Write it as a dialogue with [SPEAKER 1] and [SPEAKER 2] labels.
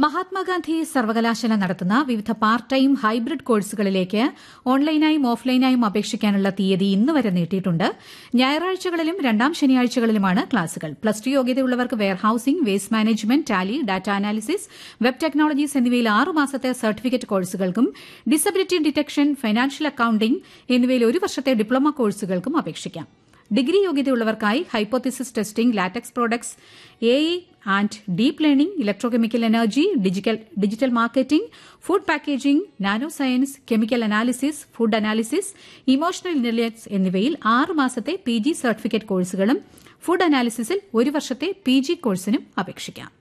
[SPEAKER 1] മഹാത്മാഗാന്ധി സർവകലാശാല നടത്തുന്ന വിവിധ പാർട്ട് ടൈം ഹൈബ്രിഡ് കോഴ്സുകളിലേക്ക് ഓൺലൈനായും ഓഫ്ലൈനായും അപേക്ഷിക്കാനുള്ള തീയതി ഇന്ന് വരെ നീട്ടിയിട്ടുണ്ട് ഞായറാഴ്ചകളിലും രണ്ടാം ശനിയാഴ്ചകളിലുമാണ് ക്ലാസുകൾ പ്ലസ് ടു യോഗ്യതയുള്ളവർക്ക് warehousing waste management tally data analysis web technologies എന്നിവയിൽ ആറ് മാസത്തെ സർട്ടിഫിക്കറ്റ് കോഴ്സുകൾക്കും ഡിസബിലിറ്റി ഡിറ്റക്ഷൻ ഫൈനാൻഷ്യൽ അക്കൌണ്ടിംഗ് എന്നിവയിൽ ഒരു വർഷത്തെ ഡിപ്ലോമ കോഴ്സുകൾക്കും അപേക്ഷിക്കാം ഡിഗ്രി യോഗ്യതയുള്ളവർക്കായി hypothesis testing latex products A and deep learning electrochemical energy digital marketing food packaging nano science chemical analysis food analysis emotional intelligence എന്നിവയിൽ ആറ് മാസത്തെ പി ജി സർട്ടിഫിക്കറ്റ് കോഴ്സുകളും ഫുഡ് അനാലിസിസിൽ ഒരു വർഷത്തെ പി ജി കോഴ്സിനും അപേക്ഷിക്കാം